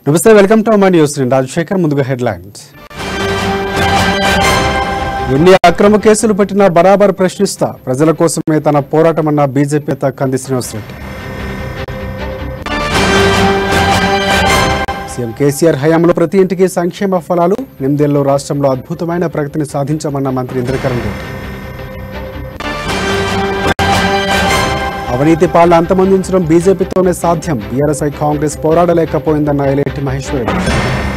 నమస్తే welcome to అమా news నేను రాజశేఖర్ ముందుగా హెడ్లైన్స్ ఎన్ని అక్రమ కేసులు పెట్టినా బరాబర్ ప్రశ్నిస్తా ప్రజల కోసమే తన పోరాటమన్న బీజేపీ నేత కంది శ్రీనివాస్ రెడ్డి సీఎం కేసీఆర్ హయాంలో ప్రతి ఇంటికి సంక్షేమ ఫలాలు ఎనిమిదేళ్లలో రాష్ట్రంలో అద్భుతమైన ప్రగతిని సాధించామన్న మంత్రి ఇంద్రకరణ్ రెడ్డి అవినీతి పాలన అంతమొందించడం బీజేపీతోనే సాధ్యం బీఆర్ఎస్ఐ కాంగ్రెస్ పోరాడలేకపోయిందన్న ఎలేటి మహేశ్వర్ రెడ్డి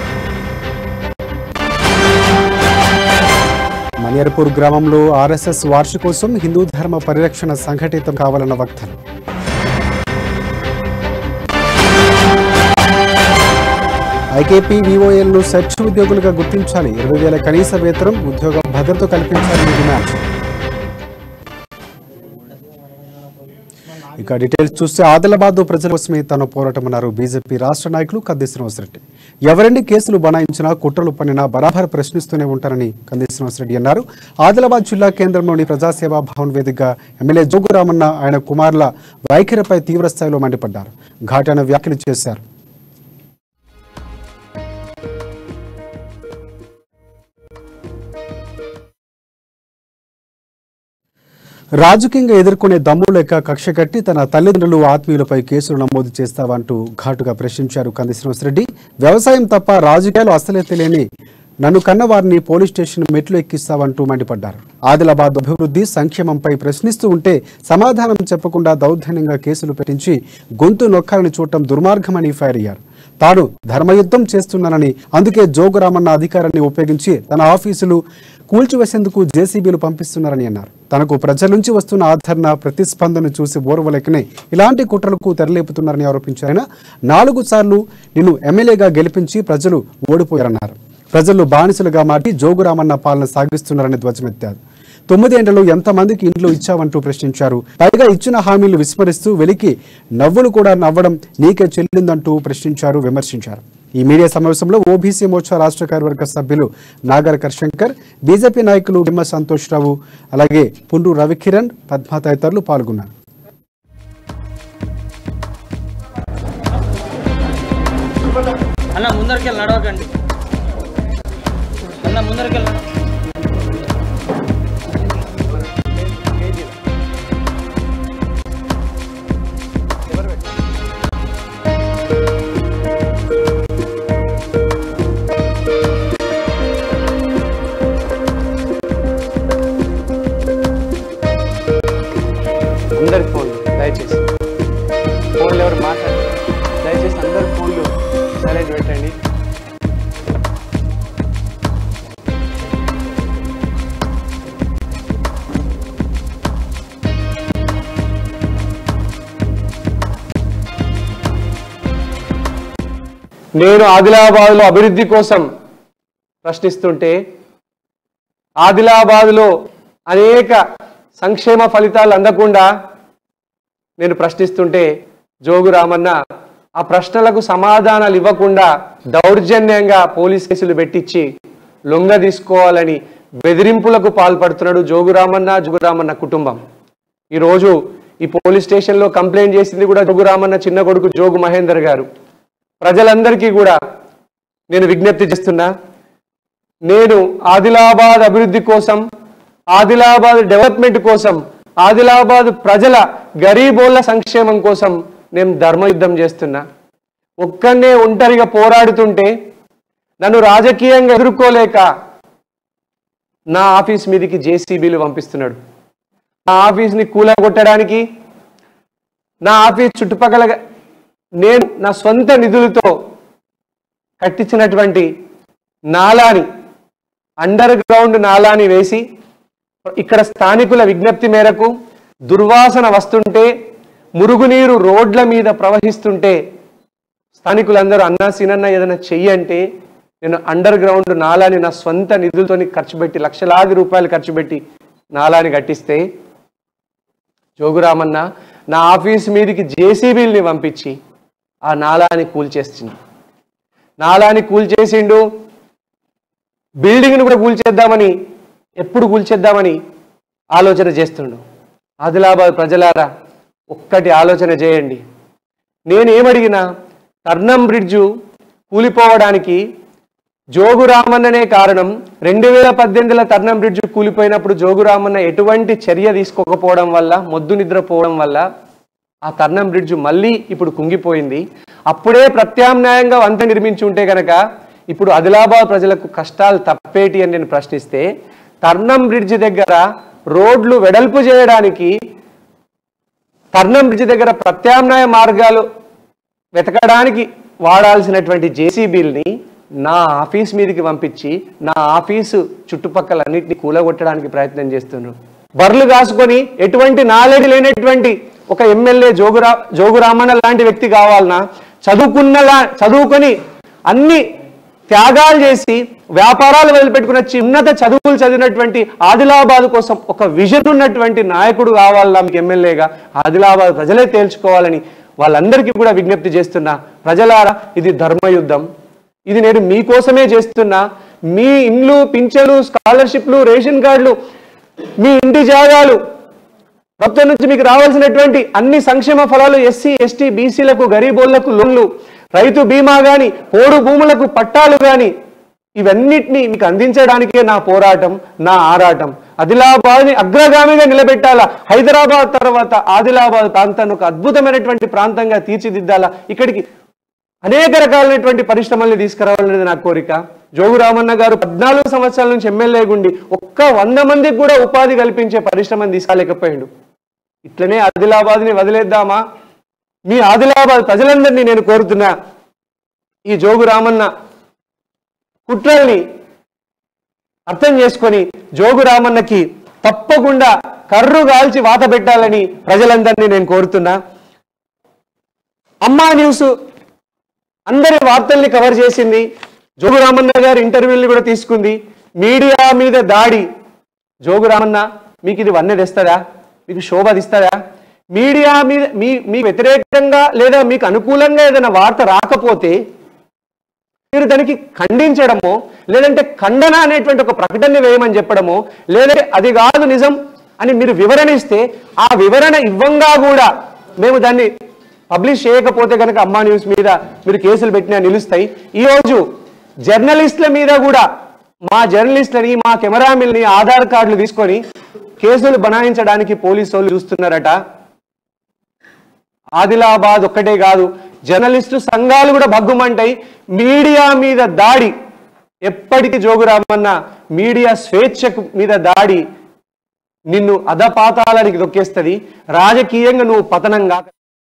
మనియర్పూర్ గ్రామంలో ఆర్ఎస్ఎస్ వార్షికోత్సవం హిందూ ధర్మ పరిరక్షణ సంఘటితం కావాలన్న వక్తలు ఐకేపీ విఓఎల్ను సెర్చ్ ఉద్యోగులుగా గుర్తించాలి ఇరవై వేల కనీస వేతనం ఉద్యోగ భద్రత కల్పించాలని డిమాండ్ ఇక డీటెయిల్స్ చూస్తే ఆదిలాబాద్ ప్రజల కోసమే తన పోరాటం అన్నారు బీజేపీ రాష్ట్ర నాయకులు కంది శ్రీనివాసరెడ్డి ఎవరెన్ని కేసులు బనాయించినా కుట్రలు పన్నినా బరాబర్ ప్రశ్నిస్తూనే ఉంటారని కంది శ్రీనివాసరెడ్డి అన్నారు ఆదిలాబాద్ జిల్లా కేంద్రంలోని ప్రజాసేవా భవన్ వేదికగా ఎమ్మెల్యే జోగురామన్న ఆయన కుమారుల వైఖరిపై తీవ్ర స్థాయిలో మండిపడ్డారు ఘాటైన వ్యాఖ్యలు చేశారు రాజకీయంగా ఎదుర్కొనే దమ్ము లేక కక్ష కట్టి తన తల్లిదండ్రులు ఆత్మీయులపై కేసులు నమోదు చేస్తావంటూ ఘాటుగా ప్రశ్నించారు కంది శ్రీనివాసరెడ్డి వ్యవసాయం తప్ప రాజకీయాలు అసలే తెలియని నన్ను కన్నవారిని పోలీస్ స్టేషన్ మెట్లు ఎక్కిస్తావంటూ మండిపడ్డారు ఆదిలాబాద్ అభివృద్ధి సంక్షేమంపై ప్రశ్నిస్తూ ఉంటే సమాధానం చెప్పకుండా దౌర్జన్యంగా కేసులు పెట్టించి గొంతు నొక్కాలని చూడటం దుర్మార్గమని ఫైర్ అయ్యారు తాను ధర్మయుద్ధం చేస్తున్నానని అందుకే జోగురామన్న అధికారాన్ని ఉపయోగించి తన ఆఫీసులు కూల్చివేసేందుకు జేసీబీలు పంపిస్తున్నారని అన్నారు తనకు ప్రజల నుంచి వస్తున్న ఆదరణ ప్రతిస్పందన చూసి ఓర్వలేకనే ఇలాంటి కుట్రలకు తెరలేపుతున్నారని ఆరోపించారు ఆయన నాలుగు సార్లు నిన్ను ఎమ్మెల్యేగా గెలిపించి ప్రజలు ఓడిపోయారన్నారు ప్రజలు బానిసలుగా మార్చి జోగురామన్న పాలన సాగిస్తున్నారని ధ్వజమెత్తారు తొమ్మిదేండ్లలో ఎంతమందికి ఇండ్లు ఇచ్చావంటూ ప్రశ్నించారు పైగా ఇచ్చిన హామీలు విస్మరిస్తూ వెలికి నవ్వులు కూడా నవ్వడం నీకే చెల్లిందంటూ ప్రశ్నించారు విమర్శించారు ఈ మీడియా సమావేశంలో ఓబీసీ మోర్చా రాష్ట్ర కార్యవర్గ సభ్యులు నాగర్ కర్శంకర్ బీజేపీ నాయకులు నిమ్మ సంతోష్రావు అలాగే పుండు రవికిరణ్ పద్మ తదితరులు పాల్గొన్నారు అన్న ముందరికెళ్ళి నడవకండి అన్న ముందరికెళ్ళి నడవ అందరి ఫోన్లు దయచేసి ఫోన్లు ఎవరు మాట్లాడరు దయచేసి అందరి ఫోన్లు సైలెంట్ పెట్టండి నేను ఆదిలాబాద్లో అభివృద్ధి కోసం ప్రశ్నిస్తుంటే ఆదిలాబాద్లో అనేక సంక్షేమ ఫలితాలు అందకుండా నేను ప్రశ్నిస్తుంటే జోగు రామన్న ఆ ప్రశ్నలకు సమాధానాలు ఇవ్వకుండా దౌర్జన్యంగా పోలీస్ కేసులు పెట్టించి లొంగ తీసుకోవాలని బెదిరింపులకు పాల్పడుతున్నాడు జోగు రామన్న జోగు రామన్న కుటుంబం ఈరోజు ఈ పోలీస్ స్టేషన్లో కంప్లైంట్ చేసింది కూడా జోగు రామన్న చిన్న కొడుకు జోగు మహేందర్ గారు ప్రజలందరికీ కూడా నేను విజ్ఞప్తి చేస్తున్నా నేను ఆదిలాబాద్ అభివృద్ధి కోసం ఆదిలాబాద్ డెవలప్మెంట్ కోసం ఆదిలాబాద్ ప్రజల గరీబోళ్ళ సంక్షేమం కోసం నేను ధర్మయుద్ధం చేస్తున్నా ఒక్కనే ఒంటరిగా పోరాడుతుంటే నన్ను రాజకీయంగా ఎదుర్కోలేక నా ఆఫీస్ మీదకి జేసీబీలు పంపిస్తున్నాడు నా ఆఫీస్ని కూలగొట్టడానికి నా ఆఫీస్ చుట్టుపక్కల నేను నా సొంత నిధులతో కట్టించినటువంటి నాలాని అండర్ గ్రౌండ్ నాలాని వేసి ఇక్కడ స్థానికుల విజ్ఞప్తి మేరకు దుర్వాసన వస్తుంటే మురుగునీరు రోడ్ల మీద ప్రవహిస్తుంటే స్థానికులందరూ అన్నా సీనన్న ఏదైనా చెయ్యంటే నేను అండర్ గ్రౌండ్ నాలాని నా సొంత నిధులతోని ఖర్చు పెట్టి లక్షలాది రూపాయలు ఖర్చు పెట్టి నాలాని కట్టిస్తే జోగురామన్న నా ఆఫీస్ మీదకి జేసీబీల్ని పంపించి ఆ నాలాని కూల్చేస్తుంది నాలాని కూల్చేసిండు బిల్డింగ్ని కూడా కూల్చేద్దామని ఎప్పుడు కూల్చేద్దామని ఆలోచన చేస్తుండు ఆదిలాబాద్ ప్రజలారా ఒక్కటి ఆలోచన చేయండి నేనేమడిగినా టర్నం బ్రిడ్జు కూలిపోవడానికి జోగు రామన్ననే కారణం రెండు వేల పద్దెనిమిదిలో తర్నం బ్రిడ్జ్ కూలిపోయినప్పుడు జోగు రామన్న ఎటువంటి చర్య తీసుకోకపోవడం వల్ల మొద్దు నిద్రపోవడం వల్ల ఆ తర్నం బ్రిడ్జ్ మళ్ళీ ఇప్పుడు కుంగిపోయింది అప్పుడే ప్రత్యామ్నాయంగా వంత నిర్మించి ఉంటే కనుక ఇప్పుడు ఆదిలాబాద్ ప్రజలకు కష్టాలు తప్పేటి అని నేను ప్రశ్నిస్తే తర్నం బ్రిడ్జ్ దగ్గర రోడ్లు వెడల్పు చేయడానికి తర్నం బ్రిడ్జ్ దగ్గర ప్రత్యామ్నాయ మార్గాలు వెతకడానికి వాడాల్సినటువంటి జేసీబీల్ని నా ఆఫీస్ మీదకి పంపించి నా ఆఫీసు చుట్టుపక్కల అన్నింటినీ కూలగొట్టడానికి ప్రయత్నం చేస్తున్నారు బర్లు కాసుకొని ఎటువంటి నాలెడ్జ్ లేనటువంటి ఒక ఎమ్మెల్యే జోగురా జోగురామన్న లాంటి వ్యక్తి కావాలన్నా చదువుకున్నలా చదువుకొని అన్ని త్యాగాలు చేసి వ్యాపారాలు వదిలిపెట్టుకుని వచ్చి ఉన్నత చదువులు చదివినటువంటి ఆదిలాబాద్ కోసం ఒక విజన్ ఉన్నటువంటి నాయకుడు కావాలా మీకు ఎమ్మెల్యేగా ఆదిలాబాద్ ప్రజలే తేల్చుకోవాలని వాళ్ళందరికీ కూడా విజ్ఞప్తి చేస్తున్నా ప్రజలారా ఇది ధర్మయుద్ధం ఇది నేను మీకోసమే చేస్తున్నా మీ ఇండ్లు పింఛలు స్కాలర్షిప్లు రేషన్ కార్డులు మీ ఇంటి జాగాలు ప్రభుత్వం నుంచి మీకు రావాల్సినటువంటి అన్ని సంక్షేమ ఫలాలు ఎస్సీ ఎస్టీ బీసీలకు గరీబోళ్లకు లోన్లు రైతు బీమా గాని పోడు భూములకు పట్టాలు గాని ఇవన్నిటినీ మీకు అందించడానికే నా పోరాటం నా ఆరాటం ఆదిలాబాద్ని అగ్రగామిగా నిలబెట్టాలా హైదరాబాద్ తర్వాత ఆదిలాబాద్ ప్రాంతాన్ని ఒక అద్భుతమైనటువంటి ప్రాంతంగా తీర్చిదిద్దాలా ఇక్కడికి అనేక రకాలైనటువంటి పరిశ్రమల్ని తీసుకురావాలనేది నా కోరిక జోగు రామన్న గారు పద్నాలుగు సంవత్సరాల నుంచి ఎమ్మెల్యే గుండి ఒక్క వంద మందికి కూడా ఉపాధి కల్పించే పరిశ్రమను తీసుకురాలేకపోయాడు ఇట్లనే ఆదిలాబాద్ని వదిలేద్దామా మీ ఆదిలాబాద్ ప్రజలందరినీ నేను కోరుతున్నా ఈ జోగు రామన్న కుట్రల్ని అర్థం చేసుకొని జోగు రామన్నకి తప్పకుండా కర్రు కాల్చి వాత పెట్టాలని ప్రజలందరినీ నేను కోరుతున్నా అమ్మా న్యూస్ అందరి వార్తల్ని కవర్ చేసింది జోగు రామన్న గారి ఇంటర్వ్యూలు కూడా తీసుకుంది మీడియా మీద దాడి జోగు రామన్న మీకు ఇది వన్నె తెస్తుందా మీకు శోభ ఇస్తుందా మీడియా మీద మీ మీ వ్యతిరేకంగా లేదా మీకు అనుకూలంగా ఏదైనా వార్త రాకపోతే మీరు దానికి ఖండించడమో లేదంటే ఖండన అనేటువంటి ఒక ప్రకటన వేయమని చెప్పడమో లేదంటే అది కాదు నిజం అని మీరు వివరణ ఇస్తే ఆ వివరణ ఇవ్వంగా కూడా మేము దాన్ని పబ్లిష్ చేయకపోతే కనుక అమ్మా న్యూస్ మీద మీరు కేసులు పెట్టినా నిలుస్తాయి ఈరోజు జర్నలిస్టుల మీద కూడా మా జర్నలిస్టులని మా కెమెరామెన్ని ఆధార్ కార్డులు తీసుకొని కేసులు బనాయించడానికి పోలీసు వాళ్ళు చూస్తున్నారట ఆదిలాబాద్ ఒక్కటే కాదు జర్నలిస్టు సంఘాలు కూడా భగ్గుమంటాయి మీడియా మీద దాడి ఎప్పటికీ జోగురామన్న మీడియా స్వేచ్ఛకు మీద దాడి నిన్ను అధపాతాళానికి దొక్కేస్తుంది రాజకీయంగా నువ్వు పతనం కాక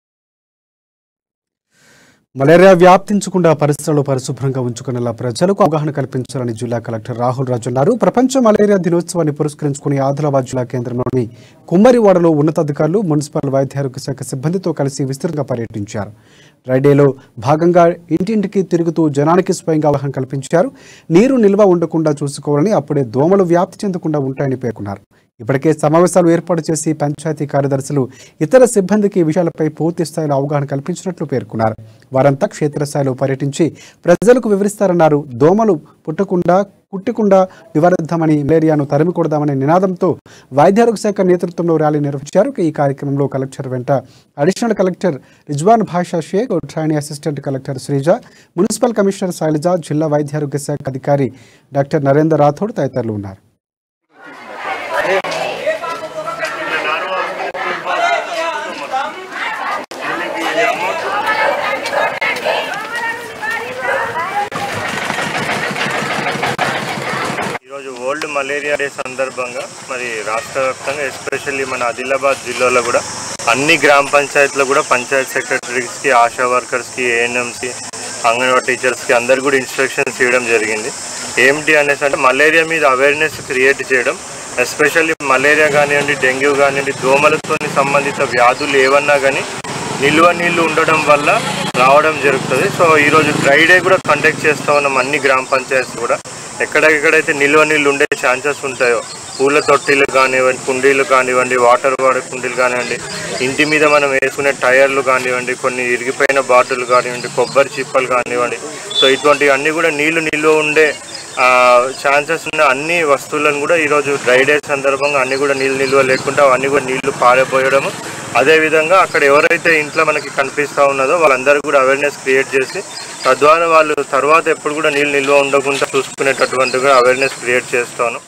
మలేరియా వ్యాప్తించకుండా పరిసరాలు పరిశుభ్రంగా ఉంచుకునేలా ప్రజలకు అవగాహన కల్పించాలని జిల్లా కలెక్టర్ రాహుల్ రాజు అన్నారు ప్రపంచ మలేరియా దినోత్సవాన్ని పురస్కరించుకుని ఆదిలాబాద్ జిల్లా కేంద్రంలోని కుమ్మరివాడలో ఉన్నతాధికారులు మున్సిపల్ వైద్యారోగ్య శాఖ సిబ్బందితో కలిసి విస్తృతంగా పర్యటించారు రైడేలో భాగంగా ఇంటింటికి తిరుగుతూ జనానికి స్వయంగా అవగాహన కల్పించారు నీరు నిల్వ ఉండకుండా చూసుకోవాలని అప్పుడే దోమలు వ్యాప్తి చెందకుండా ఉంటాయని పేర్కొన్నారు ఇప్పటికే సమావేశాలు ఏర్పాటు చేసి పంచాయతీ కార్యదర్శులు ఇతర సిబ్బందికి ఈ విషయాలపై పూర్తి స్థాయిలో అవగాహన కల్పించినట్లు పేర్కొన్నారు వారంతా క్షేత్రస్థాయిలో పర్యటించి ప్రజలకు వివరిస్తారన్నారు దోమలు పుట్టకుండా కుట్టకుండా నివారిద్దామని మలేరియాను తరిమికొడదామనే నినాదంతో వైద్యారోగ్య శాఖ నేతృత్వంలో ర్యాలీ నిర్వహించారు ఈ కార్యక్రమంలో కలెక్టర్ వెంట additional collector Rizwan Basha Shaikh trainee assistant collector Sreeja municipal commissioner Sailaja జిల్లా వైద్యారోగ్య శాఖ అధికారి డాక్టర్ నరేందర్ రాథోడ్ తదితరులు ఉన్నారు ఈరోజు వరల్డ్ మలేరియా డే సందర్భంగా మరి రాష్ట్ర వ్యాప్తంగా ఎస్పెషల్లీ మన ఆదిలాబాద్ జిల్లాలో కూడా అన్ని గ్రామ పంచాయతీలో కూడా పంచాయత్ సెక్రటరీస్కి ఆశా వర్కర్స్కి ఏఎన్ఎంసి అంగన్వాడీ టీచర్స్కి అందరు కూడా ఇన్స్ట్రక్షన్స్ ఇవ్వడం జరిగింది ఏమిటి అనేసి అంటే మలేరియా మీద అవేర్నెస్ క్రియేట్ చేయడం ఎస్పెషల్లీ మలేరియా కానివ్వండి డెంగ్యూ కానివ్వండి దోమలతో సంబంధిత వ్యాధులు ఏవన్నా కానీ నిల్వ నీళ్లు ఉండడం వల్ల రావడం జరుగుతుంది సో ఈరోజు డ్రై డే కూడా కండక్ట్ చేస్తా ఉన్నాం అన్ని గ్రామ పంచాయతీస్ కూడా ఎక్కడెక్కడైతే నిల్వ నీళ్ళు ఉండే ఛాన్సెస్ ఉంటాయో పూల తొట్టిలు కానివ్వండి కుండీలు కానివ్వండి వాటర్ వాడే కుండీలు కానివ్వండి ఇంటి మీద మనం వేసుకునే టైర్లు కానివ్వండి కొన్ని ఇరిగిపోయిన బాటిల్ కానివ్వండి కొబ్బరి చిప్పలు కానివ్వండి సో ఇటువంటి అన్ని కూడా నీళ్లు నిల్వ ఉండే ఛాన్సెస్ ఉన్న అన్ని వస్తువులను కూడా ఈరోజు డ్రై డే సందర్భంగా అన్ని కూడా నీళ్ళు నిల్వ లేకుండా అవన్నీ కూడా నీళ్లు పారిపోయడము అదేవిధంగా అక్కడ ఎవరైతే ఇంట్లో మనకి కనిపిస్తూ ఉన్నదో వాళ్ళందరూ కూడా అవేర్నెస్ క్రియేట్ చేసి తద్వారా వాళ్ళు తర్వాత ఎప్పుడు కూడా నీళ్ళు నిల్వ ఉండకుండా చూసుకునేటటువంటిగా అవేర్నెస్ క్రియేట్ చేస్తాను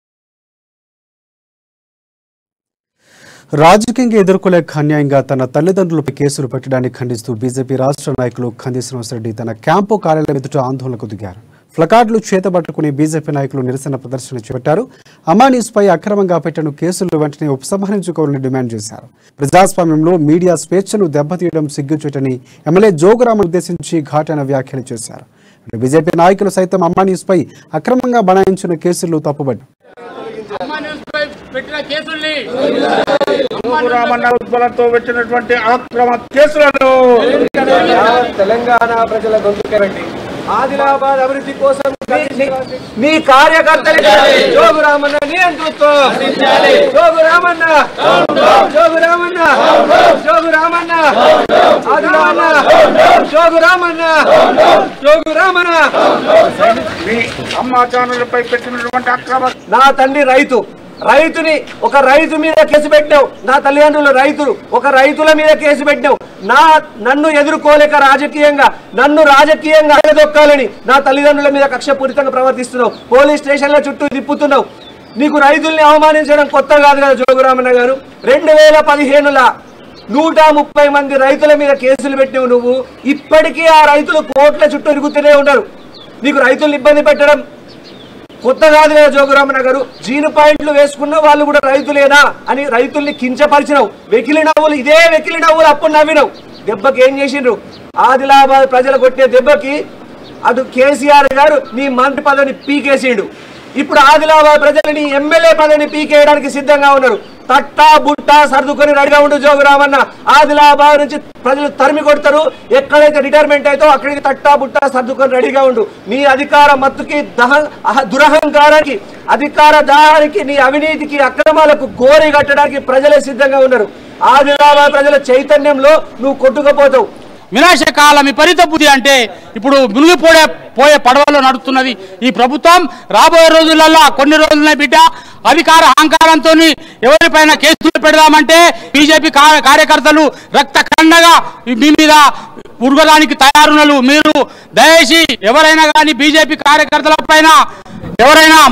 రాజకీయంగా ఎదుర్కోలేక అన్యాయంగా తన తల్లిదండ్రులపై కేసులు పెట్టడాన్ని ఖండిస్తూ బీజేపీ రాష్ట్ర నాయకులు కంది శ్రీనివాసరెడ్డి తన క్యాంపు కార్యాలయం ఎదుట ఆందోళనకు దిగారు ప్లకార్డులు చేతబట్టుకుని బీజేపీ నాయకులు నిరసన ప్రదర్శన చేపట్టారు అమానీస్ పై అక్రమంగా పెట్టిన కేసులు వెంటనే ఉపసంహరించుకోవాలని డిమాండ్ చేశారు ప్రజాస్వామ్యంలో మీడియా స్వేచ్ఛను దెబ్బతీయడం సిగ్గుచేటని ఎమ్మెల్యే జోగురామన్ ఉద్దేశించి ఘాటైన వ్యాఖ్యలు చేశారు ఇటు బీజేపీ నాయకులు సైతం అమ్మానీస్ పై అక్రమంగా బనాయించిన కేసులు తప్పుబడ్డారు పెట్టిన కేసుల్ని రామన్న ఉద్బలంతో వచ్చినటువంటి అక్రమ కేసులను తెలంగాణ ప్రజల గొంతుకెరండి ఆదిలాబాద్ అభివృద్ధి కోసం మీ కార్యకర్తలు జోగు రామన్న నియంతృత్వం జోగు రామన్న జోగు రామన్న జోగు రామన్న ఆదిలాబాద్ జోగు రామన్న జోగు రామన్న మీ అమ్మ ఛానళ్లపై పెట్టినటువంటి అక్రమ నా తండ్రి రైతు రైతుని ఒక రైతు మీద కేసు పెట్టావు నా తల్లిదండ్రులు రైతులు ఒక రైతుల మీద కేసు పెట్టావు నా నన్ను ఎదుర్కోలేక రాజకీయంగా నన్ను రాజకీయంగా ఎదొక్కాలని నా తల్లిదండ్రుల మీద కక్షపూరితంగా ప్రవర్తిస్తున్నావు పోలీస్ స్టేషన్ల చుట్టూ తిప్పుతున్నావు నీకు రైతుల్ని అవమానించడం కొత్త కాదు కదా జోగురామన్న గారు రెండు వేల పదిహేనుల నూట ముప్పై మంది రైతుల మీద కేసులు పెట్టినావు నువ్వు ఇప్పటికీ ఆ రైతులు కోట్ల చుట్టూ తిరుగుతూనే ఉన్నారు నీకు రైతులను ఇబ్బంది పెట్టడం కొత్త కాదు కదా జోగురామన్న గారు జీను పాయింట్లు వేసుకున్న వాళ్ళు కూడా రైతులేనా అని రైతుల్ని కించపరిచినావు వెకిలి నవ్వులు ఇదే వెకిలి నవ్వులు అప్పుడు నవ్వినావు దెబ్బకి ఏం చేసిండ్రు ఆదిలాబాద్ ప్రజలు కొట్టే దెబ్బకి అటు కేసీఆర్ గారు నీ మంత్రి పదవిని పీకేసిండు ఇప్పుడు ఆదిలాబాద్ ప్రజలని ఎమ్మెల్యే పదవిని పీకేయడానికి సిద్ధంగా ఉన్నారు తట్టా బుట్టా సర్దుకొని రెడీగా ఉండు జోగురామన్న ఆదిలాబాద్ నుంచి ప్రజలు తరిమి కొడతారు ఎక్కడైతే రిటైర్మెంట్ అయితే అక్కడికి తట్టా బుట్టా సర్దుకొని రెడీగా ఉండు నీ అధికార మత్తుకి దహ అహ- దురహంకారానికి అధికార దాహానికి నీ అవినీతికి అక్రమాలకు గోరి కట్టడానికి ప్రజలే సిద్ధంగా ఉన్నారు ఆదిలాబాద్ ప్రజల చైతన్యంలో నువ్వు కొట్టుకుపోతావు వినాశకాలం విపరీత బుద్ధి అంటే ఇప్పుడు మునిగిపోయే పోయే పడవలో నడుస్తున్నది ఈ ప్రభుత్వం రాబోయే రోజులలో కొన్ని రోజులనే బిడ్డ అధికార అహంకారంతో ఎవరిపైన కేసులు పెడదామంటే బీజేపీ కార్యకర్తలు రక్త ఖండగా మీ మీద ఉరగడానికి తయారున్నలు మీరు దయచేసి ఎవరైనా కానీ బీజేపీ కార్యకర్తల పైన ఎవరైనా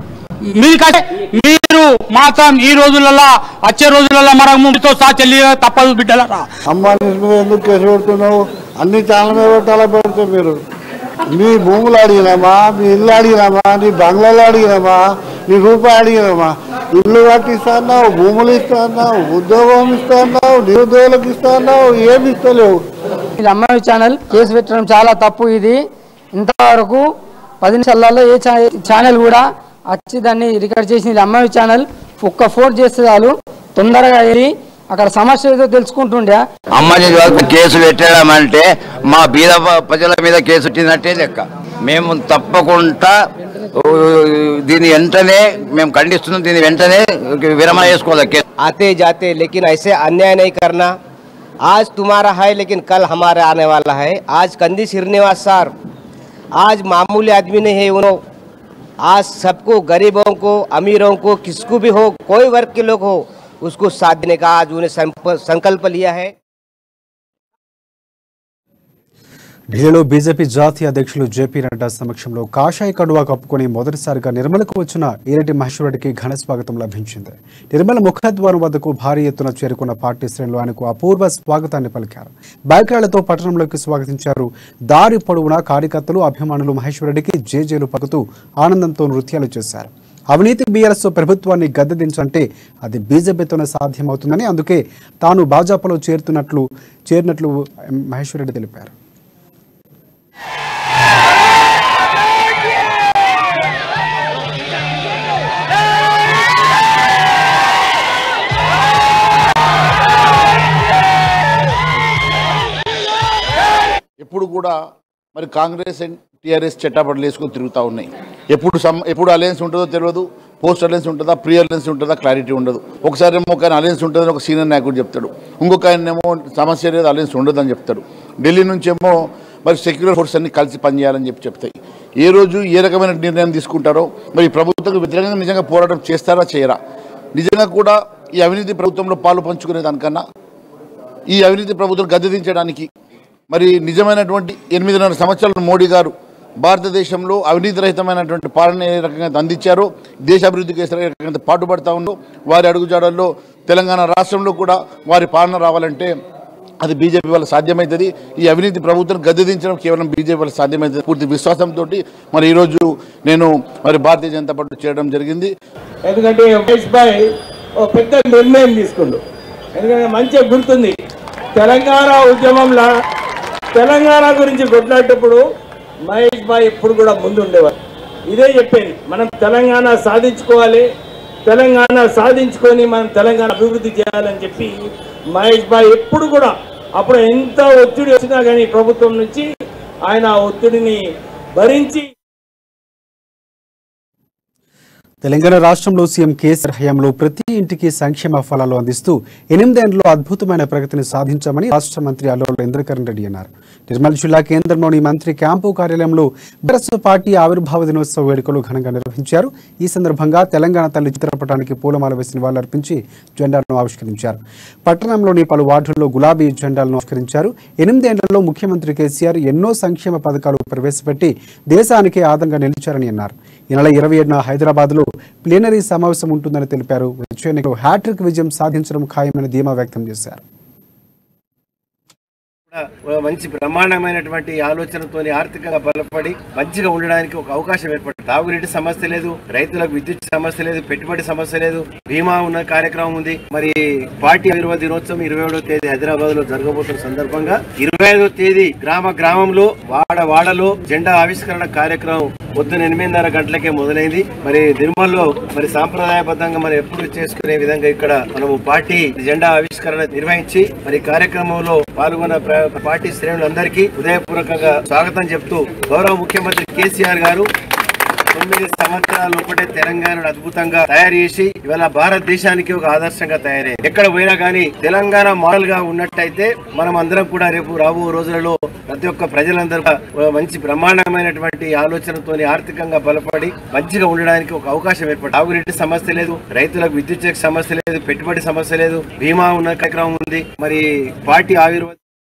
మీకంటే మీరు మాత్రం ఈ రోజులలో వచ్చే రోజులలో మనం మీతో సహా చెల్లి తప్పదు బిడ్డలరా అమ్మా నీ మీద ఎందుకు కేసు పెడుతున్నావు అన్ని ఛానల్ మీద పెట్టాలా పెడితే మీరు నీ భూములు అడిగినామా మీ ఇల్లు అడిగినామా నీ బంగ్లాలు అడిగినామా నీ రూపాయి అడిగినామా ఇల్లు కట్టిస్తా అన్నావు భూములు ఇస్తా అన్నావు ఉద్యోగం ఇస్తా అన్నావు నిరుద్యోగులకు ఇస్తా అన్నావు ఏమి ఇస్తలేవు ఇది అమ్మాయి ఛానల్ కేసు పెట్టడం చాలా తప్పు ఇది ఇంతవరకు పది నిమిషాలలో ఏ ఛా- ఛానల్ కూడా వచ్చి దాన్ని రికార్డ్ చేసింది ఇది అమ్మాయి ఛానల్ ఒక్క ఫోన్ చేస్తే చాలు తొందరగా వెళ్ళి అక్కడ సమస్య ఏదో తెలుసుకుంటుండే అమ్మని వాళ్ళకి కేసు పెట్టడం అంటే మా బీద ప- ప్రజల మీద కేసు పెట్టినట్టే లెక్క మేము తప్పకుండా ఊ, దీని వెంటనే మేము ఖండిస్తున్నాం దీని వెంటనే విరమణ చేసుకోవాలి కేసు आते जाते लेकिन ऐसे अन्याय नहीं करना आज तुम्हारा है लेकिन कल हमारा आने वाला है आज कंदी श्रीनिवास सर आज मामूली आदमी नहीं है उन्हों आज सबको गरीबों को अमीरों को किसको भी हो कोई वर्ग के लोग हो उसको साथ देने का आज उन्हें संप- संकल्प लिया है ఢిల్లీలో బీజేపీ జాతీయ అధ్యక్షులు జేపీ నడ్డా సమక్షంలో కాషాయ కడువా కప్పుకొని మొదటిసారిగా నిర్మలకు వచ్చిన ఈరెడ్డి మహేశ్వరరెడ్డికి ఘన స్వాగతం లభించింది నిర్మల ముఖద్వారం వద్దకు భారీ ఎత్తున చేరుకున్న పార్టీ శ్రేణులు ఆయనకు అపూర్వ స్వాగతాన్ని పలికారు బైక్రాలతో పట్టణంలోకి స్వాగతించారు దారి పొడవునా కార్యకర్తలు అభిమానులు మహేశ్వరరెడ్డికి జేజేలు పలుకుతూ ఆనందంతో నృత్యాలు చేశారు అవినీతి బీఆర్ఎస్ ప్రభుత్వాన్ని గద్దెదించంటే అది బీజేపీతోనే సాధ్యమవుతుందని అందుకే తాను భాజపాలో చేరుతున్నట్లు చేరినట్లు మహేశ్వరరెడ్డి తెలిపారు ఎప్పుడు కూడా మరి కాంగ్రెస్ అండ్ టీఆర్ఎస్ చెట్టాపట్లు వేసుకొని తిరుగుతూ ఉన్నాయి ఎప్పుడు సమ్ ఎప్పుడు అలయన్స్ ఉంటుందో తెలియదు పోస్ట్ అలయన్స్ ఉంటుందా ప్రీ అలయన్స్ ఉంటుందా క్లారిటీ ఉండదు ఒకసారి ఏమో ఒక ఆయన అలయన్స్ ఉంటుందని ఒక సీనియర్ నాయకుడు చెప్తాడు ఇంకొక ఆయన ఏమో సమస్య లేదు అలయన్స్ ఉండదని చెప్తాడు ఢిల్లీ నుంచి ఏమో మరి సెక్యులర్ ఫోర్స్ అన్ని కలిసి పనిచేయాలని చెప్పి చెప్తాయి ఏ రోజు ఏ రకమైన నిర్ణయం తీసుకుంటారో మరి ఈ ప్రభుత్వం వ్యతిరేకంగా నిజంగా పోరాటం చేస్తారా చేయరా నిజంగా కూడా ఈ అవినీతి ప్రభుత్వంలో పాలు పంచుకునే దానికన్నా ఈ అవినీతి ప్రభుత్వం గద్దెదించడానికి మరి నిజమైనటువంటి ఎనిమిదిన్నర సంవత్సరాలు మోడీ గారు భారతదేశంలో అవినీతి రహితమైనటువంటి పాలన ఏ రకంగా అందించారో దేశ అభివృద్ధికి ఏ రకంగా పాటుపడతా ఉందో వారి అడుగుజాడల్లో తెలంగాణ రాష్ట్రంలో కూడా వారి పాలన రావాలంటే అది బీజేపీ వల్ల సాధ్యమవుతుంది ఈ అవినీతి ప్రభుత్వం గద్దెదించడం కేవలం బీజేపీ వల్ల సాధ్యమవుతుంది పూర్తి విశ్వాసంతో మరి ఈరోజు నేను మరి భారతీయ జనతా పార్టీ చేయడం జరిగింది ఎందుకంటే మహేష్ భాయ్ ఓ పెద్ద నిర్ణయం తీసుకుండు ఎందుకంటే మంచిగా గుర్తుంది తెలంగాణ ఉద్యమంలో తెలంగాణ గురించి కొట్లాడేటప్పుడు మహేష్ భాయ్ ఎప్పుడు కూడా ముందు ఉండేవారు ఇదే చెప్పేది మనం తెలంగాణ సాధించుకోవాలి తెలంగాణ సాధించుకొని మనం తెలంగాణ అభివృద్ధి చేయాలని చెప్పి మహేష్ భాయ్ ఎప్పుడు కూడా అప్పుడు ఎంత ఒత్తిడి వచ్చినా కానీ ప్రభుత్వం నుంచి ఆయన ఆ ఒత్తిడిని భరించి తెలంగాణ రాష్ట్రంలో సీఎం కేసీఆర్ హయాంలో ప్రతి ఇంటికి సంక్షేమ ఫలాలు అందిస్తూ ఎనిమిదేళ్లలో అద్భుతమైన ప్రగతిని సాధించామని రాష్ట్ర మంత్రి అల్లోల ఇంద్రకరణ్ రెడ్డి అన్నారు నిర్మల్ జిల్లా కేంద్రంలోని మంత్రి క్యాంపు కార్యాలయంలో బీఆర్ఎస్ పార్టీ ఆవిర్భావ దినోత్సవ వేడుకలు ఘనంగా నిర్వహించారు ఈ సందర్భంగా తెలంగాణ తల్లి చిత్రపటానికి పూలమాల వేసి నివాళులర్పించి జెండాలను ఆవిష్కరించారు పట్టణంలోని పలు వార్డుల్లో గులాబీ జెండాలను ఆవిష్కరించారు ఎనిమిదేళ్లలో ముఖ్యమంత్రి కేసీఆర్ ఎన్నో సంక్షేమ పథకాలు ప్రవేశపెట్టి దేశానికే ఆదంగా నిలిచారని అన్నారు ఈ నెల ఇరవై ఏడున హైదరాబాద్లో ప్లీనరీ సమావేశం ఉంటుందని తెలిపారు వచ్చే ఎన్నికలో హ్యాట్రిక్ విజయం సాధించడం ఖాయమని ధీమా వ్యక్తం చేశారు కూడా మంచి బ్రహ్మాండమైనటువంటి ఆలోచనతోని ఆర్థికంగా బలపడి మంచిగా ఉండడానికి ఒక అవకాశం ఏర్పడింది తాగునీటి సమస్య లేదు రైతులకు విద్యుత్ సమస్య లేదు పెట్టుబడి సమస్య లేదు బీమా ఉన్న కార్యక్రమం ఉంది మరి పార్టీ ఆవిర్భావ దినోత్సవం ఇరవై ఏడో తేదీ హైదరాబాద్ లో జరగబోతున్న సందర్భంగా ఇరవై ఐదో తేదీ గ్రామ గ్రామంలో వాడ వాడలో జెండా ఆవిష్కరణ కార్యక్రమం పొద్దున ఎనిమిదిన్నర గంటలకే మొదలైంది మరి నిర్మల్లో మరి సాంప్రదాయబద్ధంగా మరి ఎప్పుడు చేసుకునే విధంగా ఇక్కడ మనము పార్టీ జెండా ఆవిష్కరణ నిర్వహించి మరి ఈ కార్యక్రమంలో పాల్గొన్న ప్ర- పార్టీ శ్రేణులందరికీ హృదయపూర్వకంగా స్వాగతం చెప్తూ గౌరవ ముఖ్యమంత్రి కేసీఆర్ గారు తొమ్మిది సంవత్సరాలు ఒకటే తెలంగాణను అద్భుతంగా తయారు చేసి ఇవాళ భారతదేశానికి ఒక ఆదర్శంగా తయారైంది ఎక్కడ పోయినా కానీ తెలంగాణ మోడల్ గా ఉన్నట్టయితే మనం అందరం కూడా రేపు రాబో రోజులలో ప్రతి ఒక్క ప్రజలందరూ కూడా మంచి బ్రహ్మాండమైనటువంటి ఆలోచనతోని ఆర్థికంగా బలపడి మంచిగా ఉండడానికి ఒక అవకాశం ఏర్పడింది తాగునీటి సమస్య లేదు రైతులకు విద్యుత్ చెక్ సమస్య లేదు పెట్టుబడి సమస్య లేదు బీమా ఉన్న కార్యక్రమం ఉంది మరి పార్టీ ఆవిర్భావ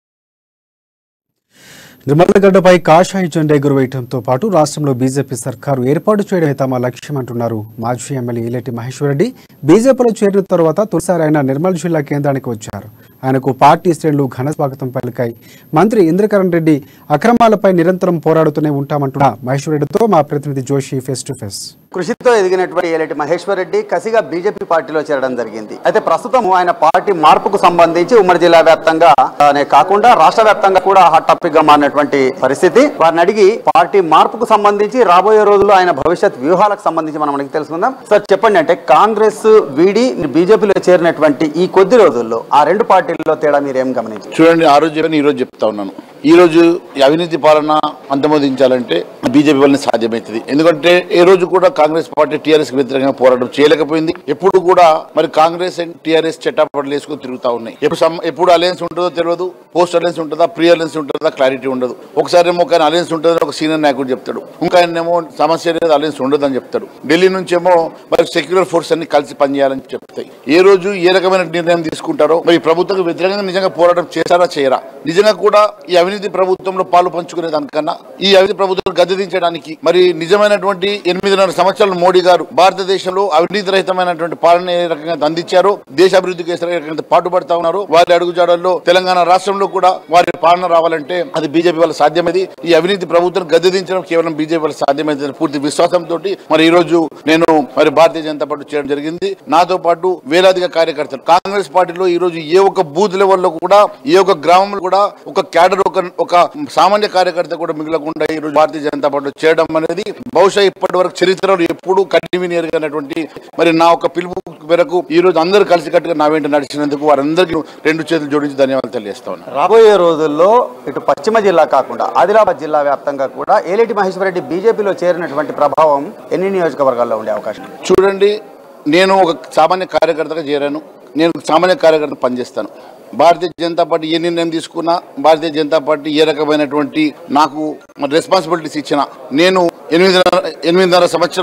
నిర్మలగడ్డపై కాషాయ జెండా ఎగురవేయడంతో పాటు రాష్ట్రంలో బీజేపీ సర్కారు ఏర్పాటు చేయడమే తమ లక్ష్యం అంటున్నారు మాజీ ఎమ్మెల్యే ఈలెట్టి మహేశ్వరరెడ్డి బీజేపీలో చేరిన తర్వాత తొలిసారి ఆయన నిర్మల్ జిల్లా కేంద్రానికి వచ్చారు ఆయనకు పార్టీ శ్రేణులు ఘన స్వాగతం పలికాయి మంత్రి ఇంద్రకరణ్ రెడ్డి అక్రమాలపై నిరంతరం పోరాడుతూనే ఉంటామంటున్న మహేశ్వరరెడ్డితో మా ప్రతినిధి జోషి ఫేస్ టు ఫేస్ కృషితో ఎదిగినటువంటి ఏలటి మహేశ్వర్ రెడ్డి కసిగా బీజేపీ పార్టీలో చేరడం జరిగింది అయితే ప్రస్తుతం ఆయన పార్టీ మార్పుకు సంబంధించి ఉమ్మడి జిల్లా వ్యాప్తంగా అనే కాకుండా రాష్ట్ర వ్యాప్తంగా కూడా హాట్ టాపిక్ గా మారినటువంటి పరిస్థితి వారిని అడిగి పార్టీ మార్పుకు సంబంధించి రాబోయే రోజుల్లో ఆయన భవిష్యత్ వ్యూహాలకు సంబంధించి మనం అడిగి తెలుసుకుందాం సార్ చెప్పండి అంటే కాంగ్రెస్ వీడి బీజేపీలో చేరినటువంటి ఈ కొద్ది రోజుల్లో ఆ రెండు పార్టీల్లో తేడా మీరు ఏం గమనించారు చూడండి ఆ రోజు చెప్పాను ఈ రోజు చెప్తా ఉన్నాను ఈ రోజు ఈ అవినీతి పాలన అంతమోదించాలంటే బీజేపీ వల్లనే సాధ్యమవుతుంది ఎందుకంటే ఏ రోజు కూడా కాంగ్రెస్ పార్టీ టీఆర్ఎస్ కి వ్యతిరేకంగా పోరాటం చేయలేకపోయింది ఎప్పుడు కూడా మరి కాంగ్రెస్ అండ్ టీఆర్ఎస్ చట్టాపట్లు వేసుకుని తిరుగుతా ఉన్నాయి ఎప్పుడు సమ్- ఎప్పుడు అలయన్స్ ఉంటుందో తెలియదు పోస్ట్ అలయన్స్ ఉంటుందా ప్రీ అలయన్స్ ఉంటుందా క్లారిటీ ఉండదు ఒకసారి ఏమో ఒక అలయన్స్ ఉంటుందని ఒక సీనియర్ నాయకుడు చెప్తాడు ఇంకా ఆయనేమో సమస్య లేదు అలయన్స్ ఉండదు అని చెప్తాడు ఢిల్లీ నుంచేమో మరి సెక్యులర్ ఫోర్స్ అన్ని కలిసి పనిచేయాలని చెప్తాయి ఏ రోజు ఏ రకమైన నిర్ణయం తీసుకుంటారో మరి ప్రభుత్వం వ్యతిరేకంగా నిజంగా పోరాటం చేశారా చేయరా నిజంగా కూడా ఈ అవినీతి ప్రభుత్వంలో పాలు పంచుకునే దానికన్నా ఈ అవినీతి ప్రభుత్వం గద్దెదించడానికి మరి నిజమైనటువంటి ఎనిమిదిన్నర సంవత్సరాలు మోడీ గారు భారతదేశంలో అవినీతి రహితమైనటువంటి పాలన ఏ రకంగా అందించారో దేశ అభివృద్ధికి ఏ రకంగా పాటుపడతా ఉన్నారు వారి అడుగుజాడల్లో తెలంగాణ రాష్ట్రంలో కూడా వారి పాలన రావాలంటే అది బీజేపీ వల్ల సాధ్యమైంది ఈ అవినీతి ప్రభుత్వం గద్దెదించడం కేవలం బీజేపీ వల్ల సాధ్యమైంది పూర్తి విశ్వాసంతో మరి ఈ రోజు నేను మరి భారతీయ జనతా పార్టీ చేయడం జరిగింది నాతో పాటు వేలాదిగా కార్యకర్తలు కాంగ్రెస్ పార్టీలో ఈ రోజు ఏ ఒక్క బూత్ లెవెల్లో కూడా ఏ ఒక్క గ్రామంలో కూడా ఒక క్యాడర్ ఒక ఒక సామాన్య కార్యకర్త కూడా మిగలకుండా ఈ రోజు భారతీయ జనతా పార్టీ చేయడం అనేది బహుశా ఇప్పటి వరకు చరిత్రలో ఎప్పుడూ కన్వీనియర్ గానటువంటి మరి నా ఒక పిలుపు మేరకు ఈ రోజు అందరూ కలిసికట్టుగా నా వెంట నడిచినందుకు వారందరికీ రెండు చేతులు జోడించి ధన్యవాదాలు తెలియజేస్తా ఉన్నాను రాబోయే రోజుల్లో ఇటు పశ్చిమ జిల్లా కాకుండా ఆదిలాబాద్ జిల్లా వ్యాప్తంగా కూడా ఏలేటి మహేశ్వర రెడ్డి బీజేపీలో చేరినటువంటి ప్రభావం ఎన్ని నియోజకవర్గాల్లో ఉండే అవకాశం ఉంది? చూడండి నేను ఒక సామాన్య కార్యకర్తగా చేరాను నేను సామాన్య కార్యకర్త పనిచేస్తాను భారతీయ జనతా పార్టీ ఏ నిర్ణయం తీసుకున్నా భారతీయ జనతా పార్టీ ఏ రకమైనటువంటి నాకు రెస్పాన్సిబిలిటీస్ ఇచ్చిన నేను ఎనిమిదిన్నర ఎనిమిదిన్నర సంవత్సరాలు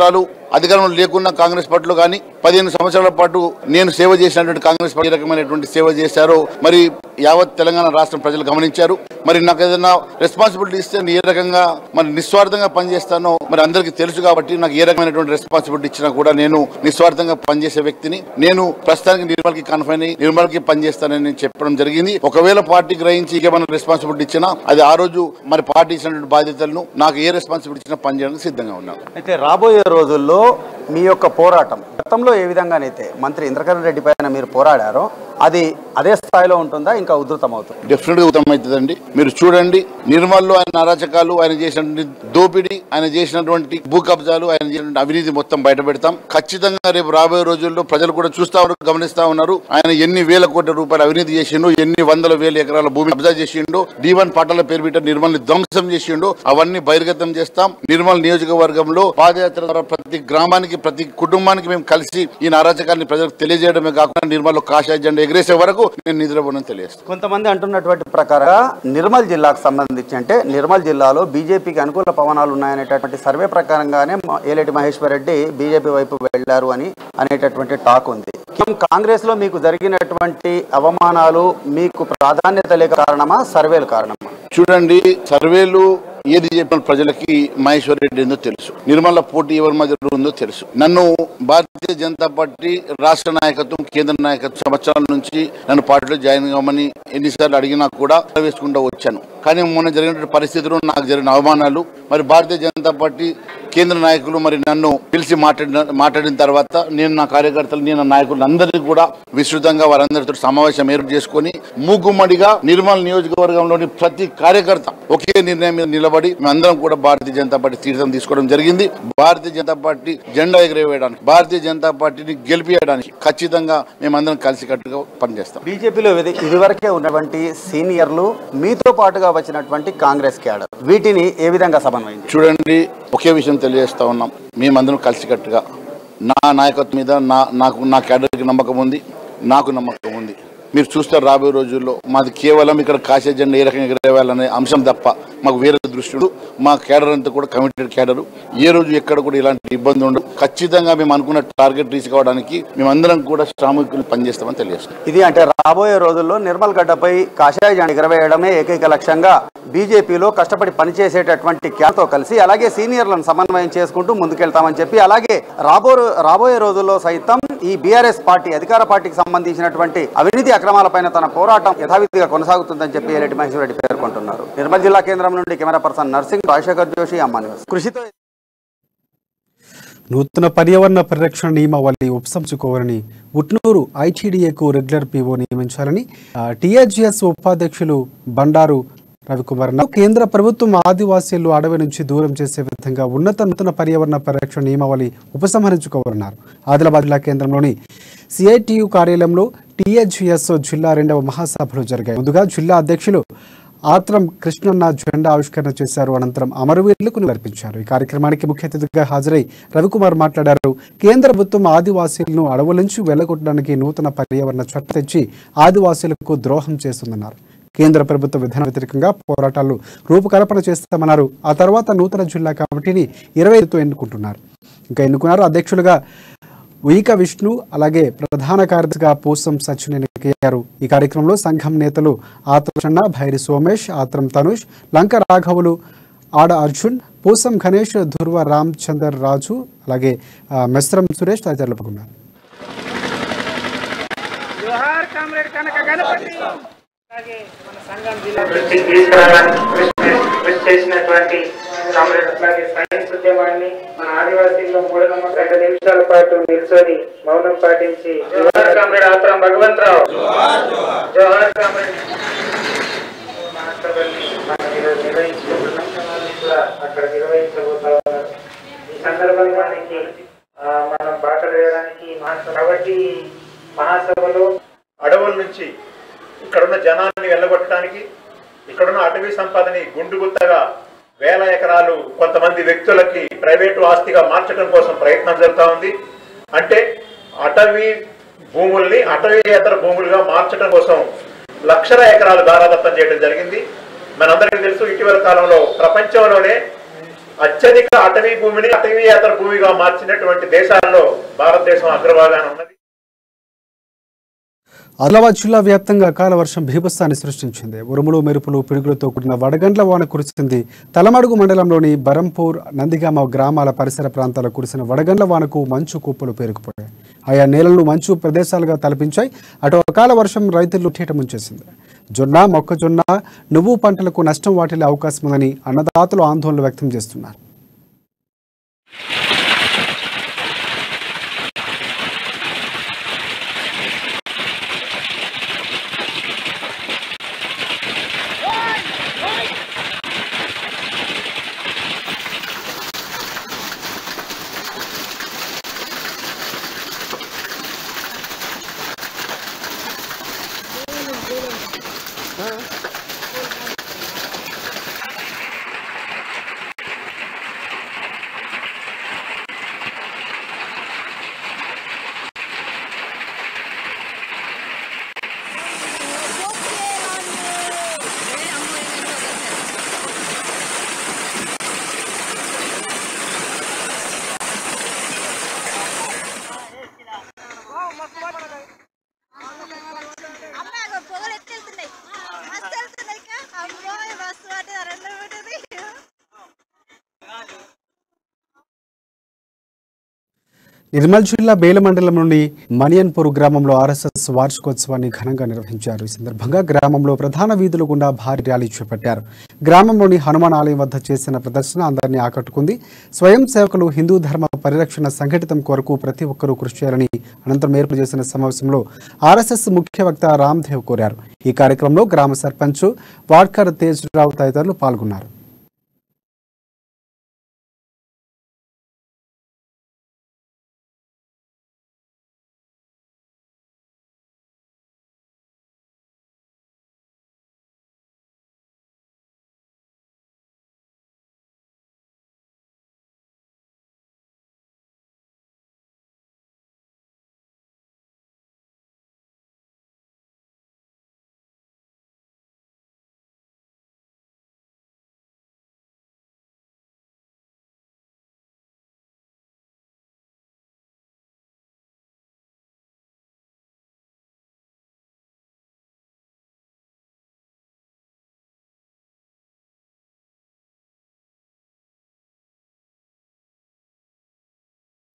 అధికారంలో లేకున్నా కాంగ్రెస్ పార్టీలో కానీ పదిహేను సంవత్సరాల పాటు నేను సేవ చేసినటువంటి కాంగ్రెస్ పార్టీ ఏ రకమైనటువంటి సేవ చేశారో మరి యావత్ తెలంగాణ రాష్ట్రం ప్రజలు గమనించారు మరి నాకు ఏదైనా రెస్పాన్సిబిలిటీ ఇస్తే నేను ఏ రకంగా మరి నిస్వార్థంగా పనిచేస్తానో మరి అందరికీ తెలుసు కాబట్టి నాకు ఏ రకమైనటువంటి రెస్పాన్సిబిలిటీ ఇచ్చినా కూడా నేను నిస్వార్థంగా పనిచేసే వ్యక్తిని నేను ప్రస్తుతానికి నిర్మల్కి కన్ఫైన్ అయ్యి నిర్మల్కి పనిచేస్తానని నేను చెప్పడం జరిగింది ఒకవేళ పార్టీ గ్రహించి ఏమైనా రెస్పాన్సిబిలిటీ ఇచ్చినా అది ఆ రోజు మరి పార్టీ ఇచ్చినటువంటి బాధ్యతలను నాకు ఏ రెస్పాన్సిబిలిటీ ఇచ్చినా పనిచేయడానికి సిద్ధంగా ఉన్నాను అయితే రాబోయే రోజుల్లో మీ యొక్క పోరాటం గతంలో ఏ విధంగానైతే మంత్రి ఇంద్రకరణ్ రెడ్డి పైన మీరు పోరాడారో అది అదే స్థాయిలో ఉంటుందా ఇంకా ఉధృతం అవుతుంది డెఫినెట్ గా ఉత్తమవుతుందండి మీరు చూడండి నిర్మల్లో ఆయన అరాచకాలు ఆయన చేసినటువంటి దోపిడీ ఆయన చేసినటువంటి భూ కబ్జాలు ఆయన చేసినటువంటి అవినీతి మొత్తం బయట పెడతాం ఖచ్చితంగా రేపు రాబోయే రోజుల్లో ప్రజలు కూడా చూస్తా ఉన్నారు గమనిస్తా ఉన్నారు ఆయన ఎన్ని వేల కోట్ల రూపాయలు అవినీతి చేసిండు ఎన్ని వందల వేల ఎకరాల భూమి కబ్జా చేసిండు డీవన్ పట్టాల పేరు పెట్టి నిర్మల్ని ధ్వంసం చేసిండు అవన్నీ బహిర్గతం చేస్తాం నిర్మల్ నియోజకవర్గంలో పాదయాత్ర ద్వారా ప్రతి గ్రామానికి ప్రతి కుటుంబానికి మేము కలిసి ఈ అరాచకాన్ని ప్రజలకు తెలియజేయడమే కాకుండా నిర్మల్లో కాషాయ జెండా ఎగిరేసే వరకు నేను నిద్రపోనని తెలియజేస్తాను కొంతమంది అంటున్నటువంటి ప్రకారంగా నిర్మల్ జిల్లాకు సంబంధించి అంటే నిర్మల్ జిల్లాలో బీజేపీకి అనుకూల పవనాలు ఉన్నాయనేటటువంటి సర్వే ప్రకారంగానే మ- ఏలేటి మహేశ్వర్ రెడ్డి బీజేపీ వైపు వెళ్లారు అని అనేటటువంటి టాక్ ఉంది కాంగ్రెస్ లో మీకు జరిగినటువంటి అవమానాలు మీకు ప్రాధాన్యత లేక కారణమా సర్వేలు కారణమా చూడండి సర్వేలు ఏది చెప్పిన ప్రజలకి మహేశ్వర్ రెడ్డి ఏందో తెలుసు నిర్మల పోటీ ఎవరి మధ్య ఉందో తెలుసు నన్ను భారతీయ జనతా పార్టీ రాష్ట్ర నాయకత్వం కేంద్ర నాయకత్వం సంవత్సరాల నుంచి నన్ను పార్టీలో జాయిన్ కావమని ఎన్నిసార్లు అడిగినా కూడా వేసుకుంటూ వచ్చాను కానీ మొన్న జరిగిన పరిస్థితులు నాకు జరిగిన అవమానాలు మరి భారతీయ జనతా పార్టీ కేంద్ర నాయకులు మరి నన్ను పిలిచి మాట్లాడిన మాట్లాడిన తర్వాత నేను నా కార్యకర్తలు నేను నా నాయకులు అందరినీ కూడా విస్తృతంగా వారందరితో సమావేశం ఏర్పాటు చేసుకొని మూగుమ్మడిగా నిర్మల్ నియోజకవర్గంలోని ప్రతి కార్యకర్త ఒకే నిర్ణయం మీద నిలబడి మేమందరం కూడా భారతీయ జనతా పార్టీ తీర్థం తీసుకోవడం జరిగింది భారతీయ జనతా పార్టీ జెండా ఎగరవేయడానికి భారతీయ జనతా పార్టీని గెలిపియడానికి ఖచ్చితంగా మేమందరం కలిసికట్టుగా పనిచేస్తాం బీజేపీలో ఇది ఇదివరకే ఉన్నటువంటి సీనియర్లు మీతో పాటుగా వచ్చినటువంటి కాంగ్రెస్ క్యాడర్ వీటిని ఏ విధంగా సమన్వయం చేస్తారు? చూడండి ఒకే విషయం తెలియజేస్తా ఉన్నాం మేమందరం కలిసికట్టుగా నా నాయకత్వం మీద నా నాకు నా క్యాడర్కి నమ్మకం ఉంది నాకు నమ్మకం ఉంది మీరు చూస్తారు రాబోయే రోజుల్లో మాది కేవలం ఇక్కడ కాశీ జెండా ఏ రకంగా ఎగరేయాలనే అంశం తప్ప మాకు వేరే దృష్టిడు మా క్యాడర్ అంతా కూడా కమిటెడ్ క్యాడర్ ఏ రోజు ఎక్కడ కూడా ఇలాంటి ఇబ్బంది ఉండదు ఖచ్చితంగా మేము అనుకున్న టార్గెట్ రీచ్ కావడానికి మేమందరం కూడా శ్రామికులు పనిచేస్తామని తెలియజేస్తాం ఇది అంటే రాబోయే రోజుల్లో నిర్మల్ గడ్డపై కాషాయ జెండా ఎగరవేయడమే ఏకైక లక్ష్యంగా బీజేపీలో కష్టపడి పనిచేసేటటువంటి క్యాతో కలిసి అలాగే సీనియర్లను సమన్వయం చేసుకుంటూ ముందుకెళ్తామని చెప్పి అలాగే రాబో రాబోయే రోజుల్లో సైతం ఈ బీఆర్ఎస్ పార్టీ అధికార పార్టీకి సంబంధించినటువంటి అవినీతి అక్రమాలపైన తన పోరాటం యథావిధిగా కొనసాగుతుందని చెప్పి ఎల్లటి మహేశ్వర రెడ్డి పేర్కొంటున్నారు నిర్మల్ జిల్లా కేంద్రం నుండి camera person Narsing Rajasekhar Joshi Amma news కృషితో నూతన పర్యావరణ పరిరక్షణ నియమావళి ఉపసంచుకోవాలని ఉట్నూరు ఐటీడీఏకు రెగ్యులర్ పీఓ నియమించాలని టీఆర్జీఎస్ ఉపాధ్యక్షులు బండారు రవికుమార్ అన్నారు. కేంద్ర ప్రభుత్వం ఆదివాసీలు అడవి నుంచి దూరం చేసే విధంగా ఉన్నత నూతన పర్యావరణ పరిరక్షణ నియమావళి ఉపసంహరించుకోవాలన్నారు ఆదిలాబాద్ జిల్లా కేంద్రంలోని సిఐటియు కార్యాలయంలో టీహెచ్ఎస్ జిల్లా రెండవ మహాసభలు జరిగాయి ముందుగా జిల్లా అధ్యక్షులు ఆత్రం కృష్ణన్న జెండా ఆవిష్కరణ చేశారు అనంతరం అమరవీరులకు నివర్పించారు ఈ కార్యక్రమానికి ముఖ్య అతిథిగా హాజరై రవికుమార్ మాట్లాడారు కేంద్ర ప్రభుత్వం ఆదివాసీలను అడవుల నుంచి వెళ్లగొట్టడానికి నూతన పర్యావరణ చట్టం తెచ్చి ఆదివాసీలకు ద్రోహం చేస్తుందన్నారు కేంద్ర ప్రభుత్వ విధాన వ్యతిరేకంగా పోరాటాలు రూపకల్పన చేస్తామన్నారు ఆ తర్వాత నూతన జిల్లా కమిటీని ఇరవై ఐదుతో ఎన్నుకుంటున్నారు ఇంకా ఎన్నుకున్నారు అధ్యక్షులుగా ఉయిక విష్ణు అలాగే ప్రధాన కార్యదర్శిగా పూసం సచిన్ ఎన్నికయ్యారు ఈ కార్యక్రమంలో సంఘం నేతలు ఆత్మచన్న భైరి సోమేష్ ఆత్రం తనుష్ లంక రాఘవులు ఆడ అర్జున్ పూసం గణేష్ ధుర్వ రామచందర్ రాజు అలాగే ఆ, మెస్రం సురేష్ తదితరులు పాల్గొన్నారు జోహార్ కామ్రేడ్ కనక గణపతి అలాగే మన సంఘం జిల్లా దృష్టికి తీసుకురావడానికి కృషి కృషి చేసినటువంటి కామ్రేడ్ అట్లాగే సైన్స్ ఉద్యమాన్ని మన ఆదివాసీల్లో మూఢనమ్మకం రెండు నిమిషాల పాటు నిల్చొని మౌనం పాటించి జోహార్ కామ్రేడ్ ఆత్రం భగవంతరావు జోహార్ కామ్రేడ్ మహాసభల్ని మనం ఈరోజు నిర్వహించుకుంటున్నాం సమావేశం కూడా అక్కడ నిర్వహించబోతా ఉన్నారు ఈ సందర్భంగా మనకి ఆ, మనం బాటలు వేయడానికి మహాసభ కాబట్టి ఈ మహాసభలో అడవుల నుంచి ఇక్కడున్న జనాన్ని వెళ్ళగొట్టడానికి ఇక్కడున్న అటవీ సంపదని గుండుగుత్తగా వేల ఎకరాలు కొంతమంది వ్యక్తులకి ప్రైవేటు ఆస్తిగా మార్చడం కోసం ప్రయత్నం జరుగుతూ ఉంది అంటే అటవీ భూముల్ని అటవీయేతర భూములుగా మార్చడం కోసం లక్షల ఎకరాలు దారాదత్తం చేయడం జరిగింది మనందరికీ తెలుసు ఇటీవల కాలంలో ప్రపంచంలోనే అత్యధిక అటవీ భూమిని అటవీయేతర భూమిగా మార్చినటువంటి దేశాల్లో భారతదేశం అగ్రభాగాన ఉన్నది ఆదిలాబాద్ జిల్లా వ్యాప్తంగా అకాల వర్షం భీభత్సాన్ని సృష్టించింది ఉరుములు మెరుపులు పిడుగులతో కూడిన వడగండ్ల వాన కురిసింది తలమడుగు మండలంలోని బరంపూర్ నందిగామ గ్రామాల పరిసర ప్రాంతాల్లో కురిసిన వడగండ్ల వానకు మంచు కుప్పలు పేరుకుపోయాయి ఆయా నేలలను మంచు ప్రదేశాలుగా తలపించాయి అటు అకాల వర్షం రైతులు ఠీట ముంచేసింది జొన్న మొక్కజొన్న నువ్వు పంటలకు నష్టం వాటిల్లే అవకాశం ఉందని అన్నదాతలు ఆందోళన వ్యక్తం చేస్తున్నారు నిర్మల్ జిల్లా బేల మండలం నుండి మణియన్పూర్ గ్రామంలో ఆర్ఎస్ఎస్ వార్షికోత్సవాన్ని ఘనంగా నిర్వహించారు ఈ సందర్భంగా గ్రామంలో ప్రధాన వీధుల గుండా భారీ ర్యాలీ చేపట్టారు గ్రామంలోని హనుమాన్ ఆలయం వద్ద చేసిన ప్రదర్శన అందరినీ ఆకట్టుకుంది స్వయం సేవకులు హిందూ ధర్మ పరిరక్షణ సంఘటితం కొరకు ప్రతి ఒక్కరూ కృషి చేయాలని అనంతరం ఏర్పాటు చేసిన సమావేశంలో ఆర్ఎస్ఎస్ ముఖ్య వక్త రామ్దేవ్ కోరారు ఈ కార్యక్రమంలో గ్రామ సర్పంచ్ వాడ్కర్ తేజ్రావు తదితరులు పాల్గొన్నారు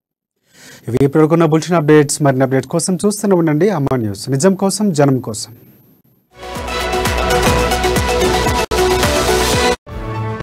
ఇవి ఇప్పటికున్న బులెటిన్ అప్డేట్స్ మరిన్ని అప్డేట్స్ కోసం చూస్తూనే ఉండండి అమ్మా న్యూస్ నిజం కోసం జనం కోసం